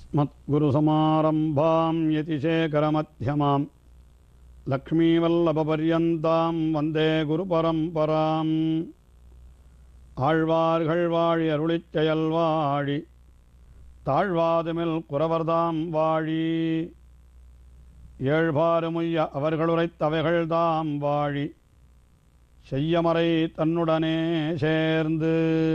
अस्मद्गुरुसमारम्भां यतिशेखरमध्यमां லக்ஷ்மீவல்லபபர்யந்தாம் வந்தே குருபரம்பராம் ஆழ்வார்கள் வாழி அருளிச் செயல் வாழி தாழ்வாதுமில் குறவர்தாம் வாழி ஏழ்பாறுமுய்ய அவர்களுரைத்தவைகள்தாம் வாழி செய்யமறை தன்னுடனே சேர்ந்து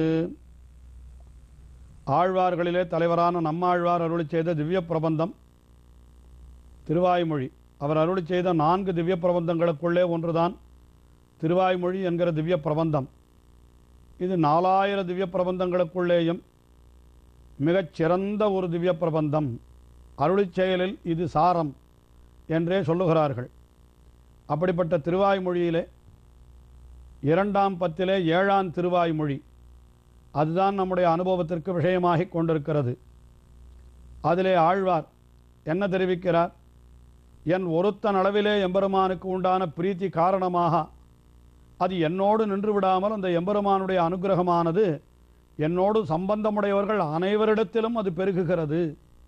ஆழ்வார்களிலே தலைவரான நம்மாழ்வார் அருளி செய்த திவ்ய பிரபந்தம் திருவாய்மொழி அவர் அருளி செய்த நான்கு திவ்ய பிரபந்தங்களுக்குள்ளே ஒன்றுதான் திருவாய்மொழி என்கிற திவ்ய பிரபந்தம் இது நாலாயிர திவ்ய பிரபந்தங்களுக்குள்ளேயும் மிகச் சிறந்த ஒரு திவ்ய பிரபந்தம் அருளிச் செயலில் இது சாரம் என்றே சொல்லுகிறார்கள் அப்படிப்பட்ட திருவாய்மொழியிலே இரண்டாம் பத்திலே ஏழாம் திருவாய்மொழி அதுதான் நம்முடைய அனுபவத்திற்கு விஷயமாகிக் கொண்டிருக்கிறது அதிலே ஆழ்வார் என்ன தெரிவிக்கிறார் என் ஒருத்தன் அளவிலே எம்பெருமானுக்கு உண்டான பிரீத்தி காரணமாக அது என்னோடு நின்று விடாமல் அந்த எம்பெருமானுடைய அனுகிரகமானது என்னோடு சம்பந்தமுடையவர்கள் அனைவரிடத்திலும் அது பெருகுகிறது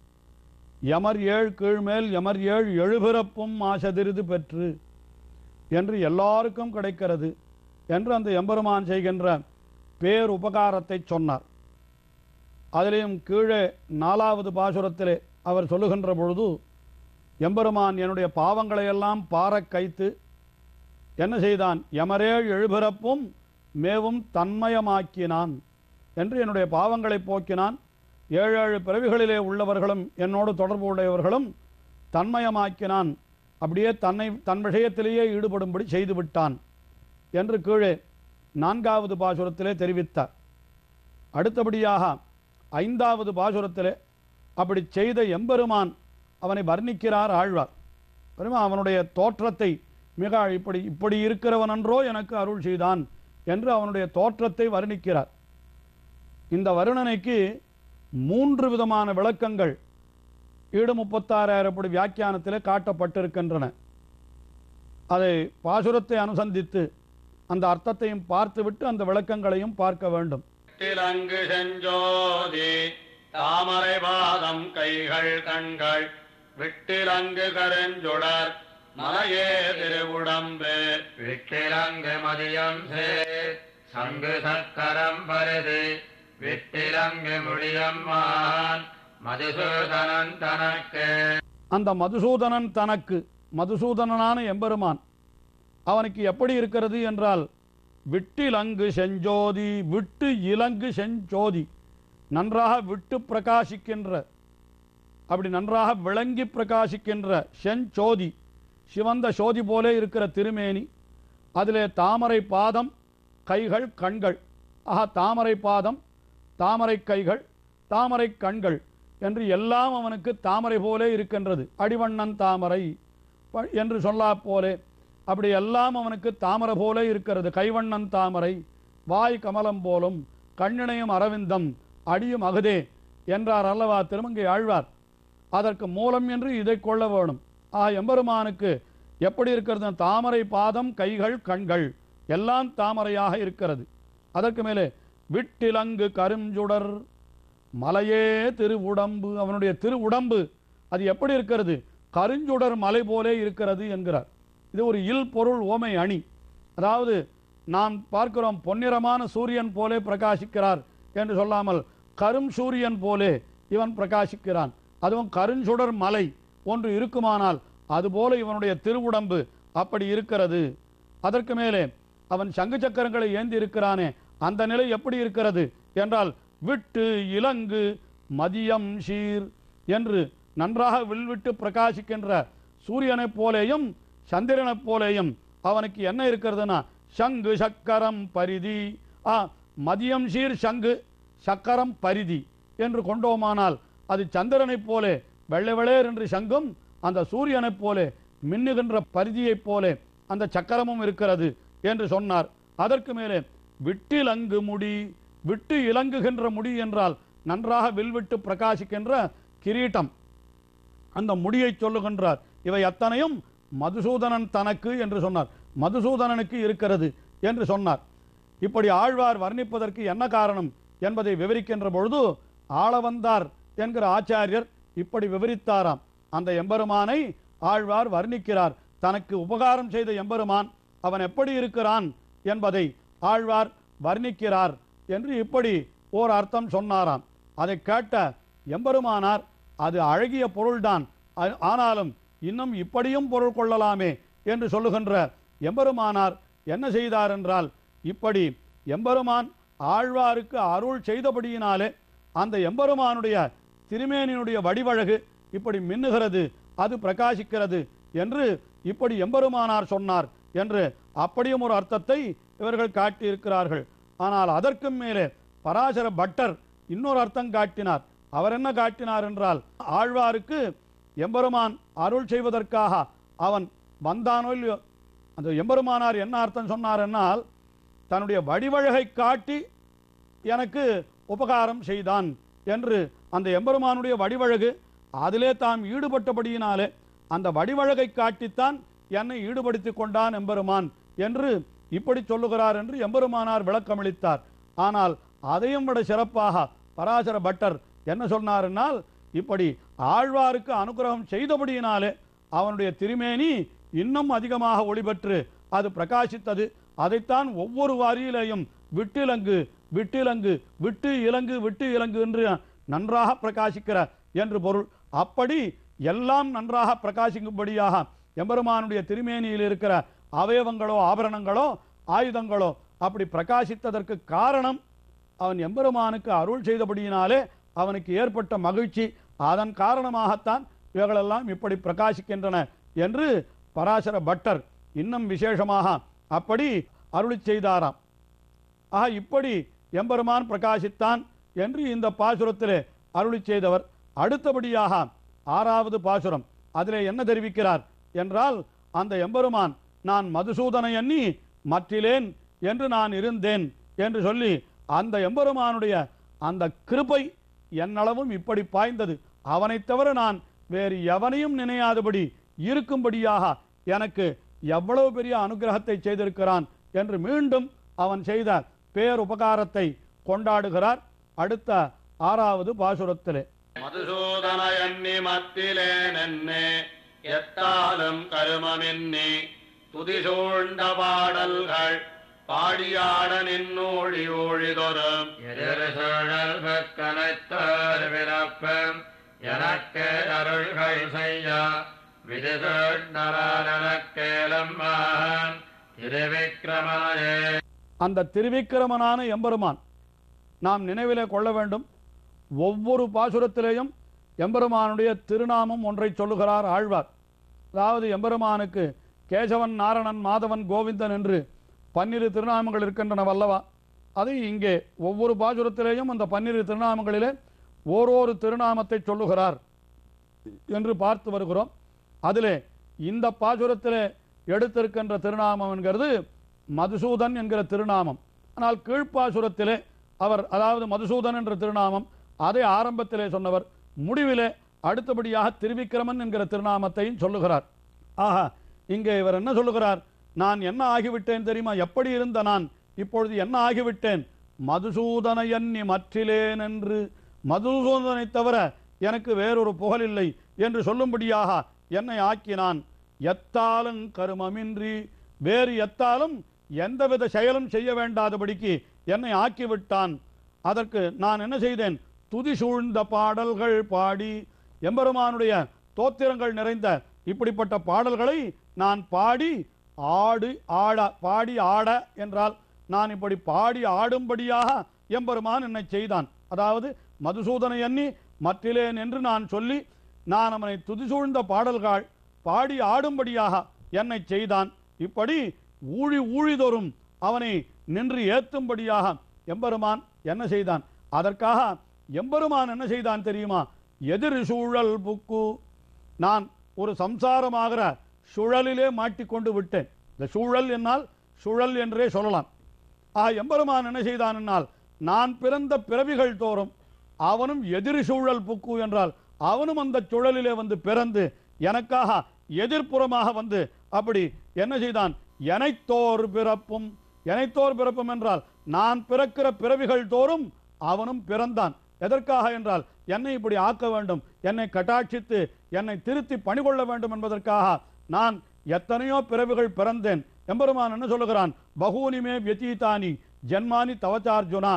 எமர் ஏழ் கீழ்மேல் எமர் ஏழ் எழுபிறப்பும் ஆசதிரிது பெற்று என்று எல்லாருக்கும் கிடைக்கிறது என்று அந்த எம்பெருமான் செய்கின்ற பேர் உபகாரத்தை சொன்னார் அதிலேயும் கீழே நாலாவது பாசுரத்திலே அவர் சொல்லுகின்ற பொழுது எம்பெருமான் என்னுடைய பாவங்களை எல்லாம் பாரக் கைத்து என்ன செய்தான் எமரேழ் எழுபிறப்பும் மேவும் தன்மயமாக்கினான் என்று என்னுடைய பாவங்களை போக்கினான் ஏழு ஏழு பிறவிகளிலே உள்ளவர்களும் என்னோடு தொடர்பு உடையவர்களும் தன்மயமாக்கினான் அப்படியே தன்னை தன் விஷயத்திலேயே ஈடுபடும்படி செய்து விட்டான் என்று கீழே நான்காவது பாசுரத்திலே தெரிவித்தார் அடுத்தபடியாக ஐந்தாவது பாசுரத்திலே அப்படி செய்த எம்பெருமான் அவனை வர்ணிக்கிறார் ஆழ்வார் பெருமா அவனுடைய தோற்றத்தை மிக இப்படி இப்படி இருக்கிறவன் அன்றோ எனக்கு அருள் செய்தான் என்று அவனுடைய தோற்றத்தை வர்ணிக்கிறார் இந்த வருணனைக்கு மூன்று விதமான விளக்கங்கள் ஈடு முப்பத்தாறாயிரப்படி வியாக்கியானத்திலே காட்டப்பட்டிருக்கின்றன அதை பாசுரத்தை அனுசந்தித்து அந்த அர்த்தத்தையும் பார்த்துவிட்டு அந்த விளக்கங்களையும் பார்க்க வேண்டும் திலங்கு செஞ்சோதி தாமரை பாதம் கைகள் கண்கள் விட்டிலங்கு கருஞ்சுடர் மலையே திருவுடம்பு விட்டிலங்கு மதியம் சேர் சங்கு சக்கரம் பருது விட்டிலங்கு முடியம்மான் மதுசூதனன் தனக்கு அந்த மதுசூதனன் தனக்கு மதுசூதனனான எம்பெருமான் அவனுக்கு எப்படி இருக்கிறது என்றால் விட்டிலங்கு செஞ்சோதி விட்டு இலங்கு செஞ்சோதி நன்றாக விட்டு பிரகாசிக்கின்ற அப்படி நன்றாக விளங்கி பிரகாசிக்கின்ற செஞ்சோதி சிவந்த சோதி போலே இருக்கிற திருமேனி அதிலே தாமரை பாதம் கைகள் கண்கள் ஆஹா தாமரை பாதம் தாமரை கைகள் தாமரை கண்கள் என்று எல்லாம் அவனுக்கு தாமரை போலே இருக்கின்றது அடிவண்ணன் தாமரை ப- என்று சொல்லா போலே அப்படி எல்லாம் அவனுக்கு தாமரை போலே இருக்கிறது கைவண்ணன் தாமரை வாய் கமலம் போலும் கண்ணிணையும் அரவிந்தம் அடியும் அகுதே என்றார் அல்லவா திருமங்கை ஆழ்வார் அதற்கு மூலம் என்று இதை கொள்ள வேணும் ஆ எம்பெருமானுக்கு எப்படி இருக்கிறது தாமரை பாதம் கைகள் கண்கள் எல்லாம் தாமரையாக இருக்கிறது அதற்கு மேலே விட்டிலங்கு கருஞ்சுடர் மலையே திருவுடம்பு அவனுடைய திருவுடம்பு அது எப்படி இருக்கிறது கருஞ்சுடர் மலை போலே இருக்கிறது என்கிறார் இது ஒரு இல் பொருள் ஓமை அணி அதாவது நாம் பார்க்கிறோம் பொன்னிறமான சூரியன் போலே பிரகாசிக்கிறார் என்று சொல்லாமல் கரும் சூரியன் போலே இவன் பிரகாசிக்கிறான் அதுவும் கருஞ்சுடர் மலை ஒன்று இருக்குமானால் அதுபோல இவனுடைய திருவுடம்பு அப்படி இருக்கிறது அதற்கு மேலே அவன் சங்கு சக்கரங்களை ஏந்தி இருக்கிறானே அந்த நிலை எப்படி இருக்கிறது என்றால் விட்டு இலங்கு மதியம் சீர் என்று நன்றாக வில்விட்டு பிரகாசிக்கின்ற சூரியனைப் போலேயும் சந்திரனைப் போலேயும் அவனுக்கு என்ன இருக்கிறதுனா சங்கு சக்கரம் பரிதி ஆ மதியம் சீர் சங்கு சக்கரம் பரிதி என்று கொண்டோமானால் அது சந்திரனைப் போலே வெள்ளை வெளேர் என்று சங்கும் அந்த சூரியனைப் போலே மின்னுகின்ற பரிதியைப் போலே அந்த சக்கரமும் இருக்கிறது என்று சொன்னார் அதற்கு மேலே விட்டிலங்கு முடி விட்டு இலங்குகின்ற முடி என்றால் நன்றாக வில்விட்டு பிரகாசிக்கின்ற கிரீட்டம் அந்த முடியை சொல்லுகின்றார் இவை அத்தனையும் மதுசூதனன் தனக்கு என்று சொன்னார் மதுசூதனனுக்கு இருக்கிறது என்று சொன்னார் இப்படி ஆழ்வார் வர்ணிப்பதற்கு என்ன காரணம் என்பதை விவரிக்கின்ற பொழுது ஆளவந்தார் என்கிற ஆச்சாரியர் இப்படி விவரித்தாராம் அந்த எம்பெருமானை ஆழ்வார் வர்ணிக்கிறார் தனக்கு உபகாரம் செய்த எம்பெருமான் அவன் எப்படி இருக்கிறான் என்பதை ஆழ்வார் வர்ணிக்கிறார் என்று இப்படி ஓர் அர்த்தம் சொன்னாராம் அதை கேட்ட எம்பெருமானார் அது அழகிய பொருள்தான் ஆ- ஆனாலும் இன்னும் இப்படியும் பொருள் கொள்ளலாமே என்று சொல்லுகின்ற எம்பெருமானார் என்ன செய்தார் என்றால் இப்படி எம்பெருமான் ஆழ்வாருக்கு அருள் செய்தபடியினாலே அந்த எம்பெருமானுடைய திருமேனியினுடைய வடிவழகு இப்படி மின்னுகிறது அது பிரகாசிக்கிறது என்று இப்படி எம்பெருமானார் சொன்னார் என்று அப்படியும் ஒரு அர்த்தத்தை இவர்கள் காட்டியிருக்கிறார்கள் ஆனால் அதற்கும் மேலே பராசர பட்டர் இன்னொரு அர்த்தம் காட்டினார் அவர் என்ன காட்டினார் என்றால் ஆழ்வாருக்கு எம்பெருமான் அருள் செய்வதற்காக அவன் வந்தானோ இல்லையோ அந்த எம்பெருமானார் என்ன அர்த்தம் சொன்னார் என்னால் தன்னுடைய வடிவழகை காட்டி எனக்கு உபகாரம் செய்தான் என்று அந்த எம்பெருமானுடைய வடிவழகு அதிலே தாம் ஈடுபட்டபடியினாலே அந்த வடிவழகை காட்டித்தான் என்னை ஈடுபடுத்தி கொண்டான் எம்பெருமான் என்று இப்படி சொல்லுகிறார் என்று எம்பெருமானார் விளக்கமளித்தார் ஆனால் அதையும் விட சிறப்பாக பராசர பட்டர் என்ன சொன்னார்னால் இப்படி ஆழ்வாருக்கு அனுகிரகம் செய்தபடியினாலே அவனுடைய திருமேனி இன்னும் அதிகமாக ஒளிபெற்று அது பிரகாசித்தது அதைத்தான் ஒவ்வொரு வாரியிலேயும் விட்டிலங்கு விட்டிலங்கு விட்டு இலங்கு விட்டு இலங்கு என்று நன்றாக பிரகாசிக்கிற என்று பொருள் அப்படி எல்லாம் நன்றாக பிரகாசிக்கும்படியாக எம்பெருமானுடைய திருமேனியில் இருக்கிற அவயவங்களோ ஆபரணங்களோ ஆயுதங்களோ அப்படி பிரகாசித்ததற்கு காரணம் அவன் எம்பெருமானுக்கு அருள் செய்தபடியினாலே அவனுக்கு ஏற்பட்ட மகிழ்ச்சி அதன் காரணமாகத்தான் இவைகளெல்லாம் இப்படி பிரகாசிக்கின்றன என்று பராசர பட்டர் இன்னும் விசேஷமாக அப்படி அருளிச் செய்தாராம் ஆக இப்படி எம்பெருமான் பிரகாசித்தான் என்று இந்த பாசுரத்திலே அருளிச் செய்தவர் அடுத்தபடியாக ஆறாவது பாசுரம் அதிலே என்ன தெரிவிக்கிறார் என்றால் அந்த எம்பெருமான் நான் மதுசூதனை எண்ணி மற்றிலேன் என்று நான் இருந்தேன் என்று சொல்லி அந்த எம்பெருமானுடைய அந்த கிருபை என்னளவும் இப்படி பாய்ந்தது அவனைத் தவிர நான் வேறு எவனையும் நினையாதபடி இருக்கும்படியாக எனக்கு எவ்வளவு பெரிய அனுகிரகத்தை செய்திருக்கிறான் என்று மீண்டும் அவன் செய்த பேருபகாரத்தை கொண்டாடுகிறார் அடுத்த ஆறாவது பாசுரத்திலே மதுசூதன எண்ணி மத்திலே நென்னே எத்தாலும் கருமமின்னி துதிசூழ்ந்த பாடல்கள் பாடியாட நின்னோழி ஊழிதொரும் எதிர்சூழல் பக்கனைத்தோர் பிறப்பும் எனக்கு அருள்கள் செய்ய விதிசூழ்நரனக்கேலம் மகன் திருவிக்கிரமனே அந்த திருவிக்கிரமனான எம்பெருமான் நாம் நினைவிலே கொள்ள வேண்டும் ஒவ்வொரு பாசுரத்திலேயும் எம்பெருமானுடைய திருநாமம் ஒன்றை சொல்லுகிறார் ஆழ்வார் அதாவது எம்பெருமானுக்கு கேசவன் நாரணன் மாதவன் கோவிந்தன் என்று பன்னிரு திருநாமங்கள் இருக்கின்றன வல்லவா அதை இங்கே ஒவ்வொரு பாசுரத்திலேயும் அந்த பன்னிரு திருநாமங்களிலே ஓரொரு திருநாமத்தை சொல்லுகிறார் என்று பார்த்து வருகிறோம் அதிலே இந்த பாசுரத்திலே எடுத்திருக்கின்ற திருநாமம் என்கிறது மதுசூதன் என்கிற திருநாமம் ஆனால் கீழ்ப்பாசுரத்திலே அவர் அதாவது மதுசூதன் என்ற திருநாமம் அதை ஆரம்பத்திலே சொன்னவர் முடிவிலே அடுத்தபடியாக திருவிக்கிரமன் என்கிற திருநாமத்தையும் சொல்லுகிறார் ஆஹா இங்கே இவர் என்ன சொல்லுகிறார் நான் என்ன ஆகிவிட்டேன் தெரியுமா எப்படி இருந்த நான் இப்பொழுது என்ன ஆகிவிட்டேன் மதுசூதன எண்ணி மற்றிலேன் என்று மதுசூதனை தவிர எனக்கு வேறொரு புகழில்லை என்று சொல்லும்படியாக என்னை ஆக்கினான் எத்தாலும் கருமமின்றி வேறு எத்தாலும் எந்தவித செயலும் செய்ய வேண்டாதபடிக்கு என்னை ஆக்கிவிட்டான் அதற்கு நான் என்ன செய்தேன் துதி சூழ்ந்த பாடல்கள் பாடி எம்பெருமானுடைய தோத்திரங்கள் நிறைந்த இப்படிப்பட்ட பாடல்களை நான் பாடி ஆடு ஆட பாடி ஆட என்றால் நான் இப்படி பாடி ஆடும்படியாக எம்பெருமான் என்னை செய்தான் அதாவது மதுசூதனை எண்ணி மற்றிலேன் என்று நான் சொல்லி நான் அவனை துதிசூழ்ந்த பாடல்கள் பாடி ஆடும்படியாக என்னை செய்தான் இப்படி ஊழி ஊழிதோறும் அவனை நின்று ஏத்தும்படியாக எம்பெருமான் என்ன செய்தான் அதற்காக எம்பெருமான் என்ன செய்தான் தெரியுமா எதிர் சூழல் புக்கு நான் ஒரு சம்சாரமாகிற சுழலிலே மாட்டிக்கொண்டு விட்டேன் இந்த சூழல் என்னால் சுழல் என்றே சொல்லலாம் ஆ எம்பெருமான் என்ன செய்தான் என்னால் நான் பிறந்த பிறவிகள் தோறும் அவனும் எதிர் சூழல் புக்கு என்றால் அவனும் அந்த சுழலிலே வந்து பிறந்து எனக்காக எதிர்ப்புறமாக வந்து அப்படி என்ன செய்தான் எனைத்தோர் பிறப்பும் எனைத்தோர் பிறப்பும் என்றால் நான் பிறக்கிற பிறவிகள் தோறும் அவனும் பிறந்தான் எதற்காக என்றால் என்னை இப்படி ஆக்க வேண்டும் என்னை கட்டாட்சித்து என்னை திருத்தி பணிகொள்ள வேண்டும் என்பதற்காக நான் எத்தனையோ பிறவிகள் பிறந்தேன் எம்பெருமான் என்ன சொல்லுகிறான் பகூனிமே வியதீதானி ஜென்மானி தவச்சார்ஜுனா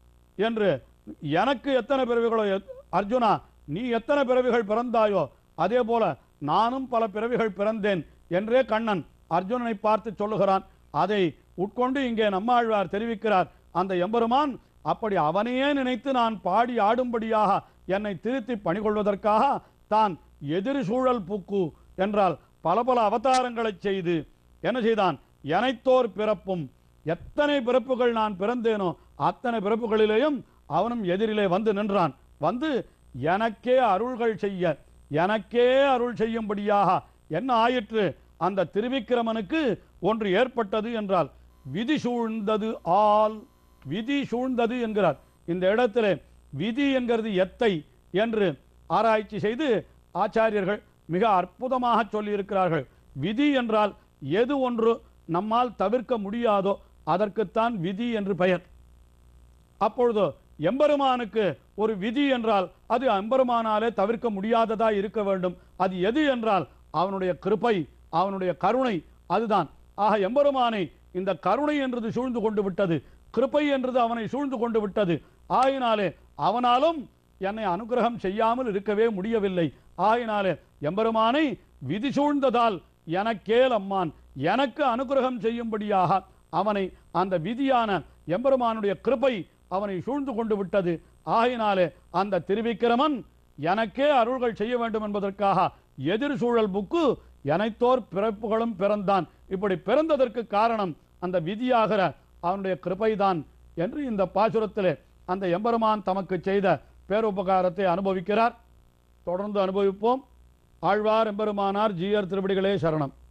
என்று எனக்கு எத்தனை பிறவிகளோ எத்- அர்ஜுனா நீ எத்தனை பிறவிகள் பிறந்தாயோ அதே போல நானும் பல பிறவிகள் பிறந்தேன் என்றே கண்ணன் அர்ஜுனனை பார்த்து சொல்லுகிறான் அதை உட்கொண்டு இங்கே நம்மாழ்வார் தெரிவிக்கிறார் அந்த எம்பெருமான் அப்படி அவனையே நினைத்து நான் பாடி ஆடும்படியாக என்னை திருத்தி பணிகொள்வதற்காக தான் எதிர் சூழல் பூக்கு என்றால் பல பல அவதாரங்களைச் செய்து என்ன செய்தான் எனைத்தோர் பிறப்பும் எத்தனை பிறப்புகள் நான் பிறந்தேனோ அத்தனை பிறப்புகளிலேயும் அவனும் எதிரிலே வந்து நின்றான் வந்து எனக்கே அருள்கள் செய்ய எனக்கே அருள் செய்யும்படியாக என்ன ஆயிற்று அந்த திருவிக்கிரமனுக்கு ஒன்று ஏற்பட்டது என்றால் விதி சூழ்ந்தது ஆல் விதி சூழ்ந்தது என்கிறார் இந்த இடத்திலே விதி என்கிறது எத்தை என்று ஆராய்ச்சி செய்து ஆச்சாரியர்கள் மிக அற்புதமாக சொல்லியிருக்கிறார்கள் விதி என்றால் எது ஒன்று நம்மால் தவிர்க்க முடியாதோ அதற்குத்தான் விதி என்று பெயர் அப்பொழுது எம்பெருமானுக்கு ஒரு விதி என்றால் அது எம்பெருமானாலே தவிர்க்க முடியாததா இருக்க வேண்டும் அது எது என்றால் அவனுடைய கிருபை அவனுடைய கருணை அதுதான் ஆக எம்பெருமானை இந்த கருணை என்றது சூழ்ந்து கொண்டு விட்டது கிருபை என்றது அவனை சூழ்ந்து கொண்டு விட்டது ஆயினாலே அவனாலும் என்னை அனுகிரகம் செய்யாமல் இருக்கவே முடியவில்லை ஆயினாலே எம்பெருமானை விதி சூழ்ந்ததால் எனக்கேல் அம்மான் எனக்கு அனுகிரகம் செய்யும்படியாக அவனை அந்த விதியான எம்பெருமானுடைய கிருபை அவனை சூழ்ந்து கொண்டு விட்டது ஆகினாலே அந்த திருவிக்கிரமன் எனக்கே அருள்கள் செய்ய வேண்டும் என்பதற்காக எதிர் சூழல் புக்கு எனைத்தோர் பிறப்புகளும் பிறந்தான் இப்படி பிறந்ததற்கு காரணம் அந்த விதியாகிற அவனுடைய கிருபைதான் என்று இந்த பாசுரத்திலே அந்த எம்பெருமான் தமக்கு செய்த பேருபகாரத்தை அனுபவிக்கிறார் தொடர்ந்து அனுபவிப்போம் ஆழ்வார் எம்பெருமானார் ஜீயர் திருவடிகளே சரணம்